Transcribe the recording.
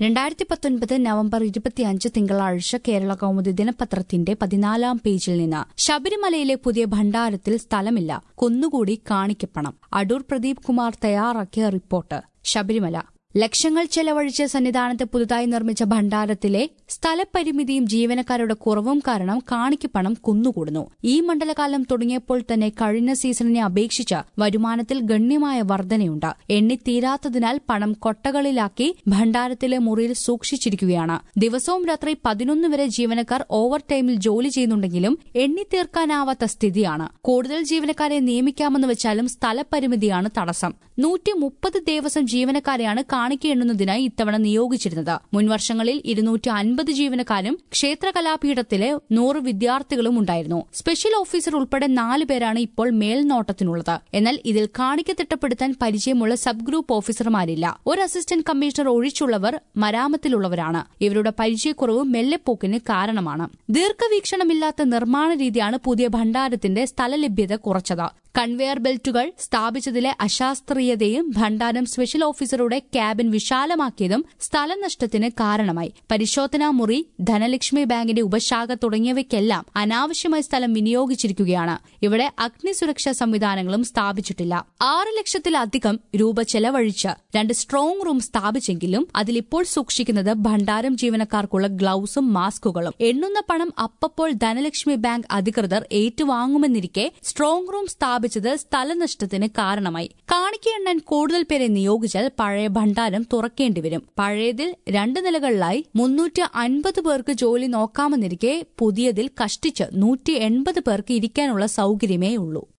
രണ്ടായിരത്തി പത്തൊൻപത് നവംബർ ഇരുപത്തിയഞ്ച് തിങ്കളാഴ്ച കേരള കൗമുദി ദിനപത്രത്തിന്റെ പതിനാലാം പേജിൽ നിന്ന് ശബരിമലയിലെ പുതിയ ഭണ്ഡാരത്തിൽ സ്ഥലമില്ല കുന്നുകൂടി കാണിക്കപ്പണം അടൂർ പ്രദീപ് കുമാർ തയ്യാറാക്കിയ റിപ്പോർട്ട് ശബരിമല ലക്ഷങ്ങൾ ചെലവഴിച്ച് സന്നിധാനത്ത് പുതുതായി നിർമ്മിച്ച ഭണ്ഡാരത്തിലെ സ്ഥലപരിമിതിയും ജീവനക്കാരുടെ കുറവും കാരണം കാണിക്കപ്പണം കുന്നുകൂടുന്നു ഈ മണ്ഡലകാലം തുടങ്ങിയപ്പോൾ തന്നെ കഴിഞ്ഞ സീസണിനെ അപേക്ഷിച്ച് വരുമാനത്തിൽ ഗണ്യമായ വർധനയുണ്ട് എണ്ണിത്തീരാത്തതിനാൽ പണം കൊട്ടകളിലാക്കി ഭണ്ഡാരത്തിലെ മുറിയിൽ സൂക്ഷിച്ചിരിക്കുകയാണ് ദിവസവും രാത്രി പതിനൊന്ന് വരെ ജീവനക്കാർ ഓവർ ടൈമിൽ ജോലി ചെയ്യുന്നുണ്ടെങ്കിലും എണ്ണിത്തീർക്കാനാവാത്ത സ്ഥിതിയാണ് കൂടുതൽ ജീവനക്കാരെ നിയമിക്കാമെന്ന് വെച്ചാലും സ്ഥലപരിമിതിയാണ് തടസ്സം നൂറ്റി മുപ്പത് ദേവസ്വം ജീവനക്കാരെയാണ് കാണിക്ക എണ്ണുന്നതിനായി ഇത്തവണ നിയോഗിച്ചിരുന്നത് മുൻവർഷങ്ങളിൽ ഇരുന്നൂറ്റി അൻപത് ജീവനക്കാരും ക്ഷേത്ര കലാപീഠത്തിലെ നൂറ് വിദ്യാർത്ഥികളും ഉണ്ടായിരുന്നു സ്പെഷ്യൽ ഓഫീസർ ഉൾപ്പെടെ നാല് പേരാണ് ഇപ്പോൾ മേൽനോട്ടത്തിനുള്ളത് എന്നാൽ ഇതിൽ കാണിക്ക തിട്ടപ്പെടുത്താൻ പരിചയമുള്ള സബ് ഗ്രൂപ്പ് ഓഫീസർമാരില്ല ഒരു അസിസ്റ്റന്റ് കമ്മീഷണർ ഒഴിച്ചുള്ളവർ മരാമത്തിലുള്ളവരാണ് ഇവരുടെ പരിചയക്കുറവ് മെല്ലെപ്പോക്കിന് കാരണമാണ് ദീർഘവീക്ഷണമില്ലാത്ത നിർമ്മാണ രീതിയാണ് പുതിയ ഭണ്ഡാരത്തിന്റെ സ്ഥലലഭ്യത കുറച്ചത് കൺവെയർ ബെൽറ്റുകൾ സ്ഥാപിച്ചതിലെ അശാസ്ത്രീയതയും ഭണ്ഡാരം സ്പെഷ്യൽ ഓഫീസറുടെ ക്യാബിൻ വിശാലമാക്കിയതും സ്ഥലനഷ്ടത്തിന് കാരണമായി പരിശോധനാ മുറി ധനലക്ഷ്മി ബാങ്കിന്റെ ഉപശാഖ തുടങ്ങിയവയ്ക്കെല്ലാം അനാവശ്യമായ സ്ഥലം വിനിയോഗിച്ചിരിക്കുകയാണ് ഇവിടെ അഗ്നിസുരക്ഷാ സംവിധാനങ്ങളും സ്ഥാപിച്ചിട്ടില്ല ആറ് ലക്ഷത്തിലധികം രൂപ ചെലവഴിച്ച് രണ്ട് സ്ട്രോങ് റൂം സ്ഥാപിച്ചെങ്കിലും അതിലിപ്പോൾ സൂക്ഷിക്കുന്നത് ഭണ്ഡാരം ജീവനക്കാർക്കുള്ള ഗ്ലൌസും മാസ്കുകളും എണ്ണുന്ന പണം അപ്പപ്പോൾ ധനലക്ഷ്മി ബാങ്ക് അധികൃതർ ഏറ്റുവാങ്ങുമെന്നിരിക്കെ സ്ട്രോങ് റൂം സ്ഥാപിച്ചത് സ്ഥലനഷ്ടത്തിന് കാരണമായി കാണിക്ക എണ്ണാൻ കൂടുതൽ പേരെ നിയോഗിച്ചാൽ പഴയ ഭണ്ഡാരം തുറക്കേണ്ടിവരും പഴയതിൽ രണ്ട് നിലകളിലായി മുന്നൂറ്റി അൻപത് പേർക്ക് ജോലി നോക്കാമെന്നിരിക്കെ പുതിയതിൽ കഷ്ടിച്ച് നൂറ്റി എൺപത് പേർക്ക് ഇരിക്കാനുള്ള സൌകര്യമേ ഉള്ളൂ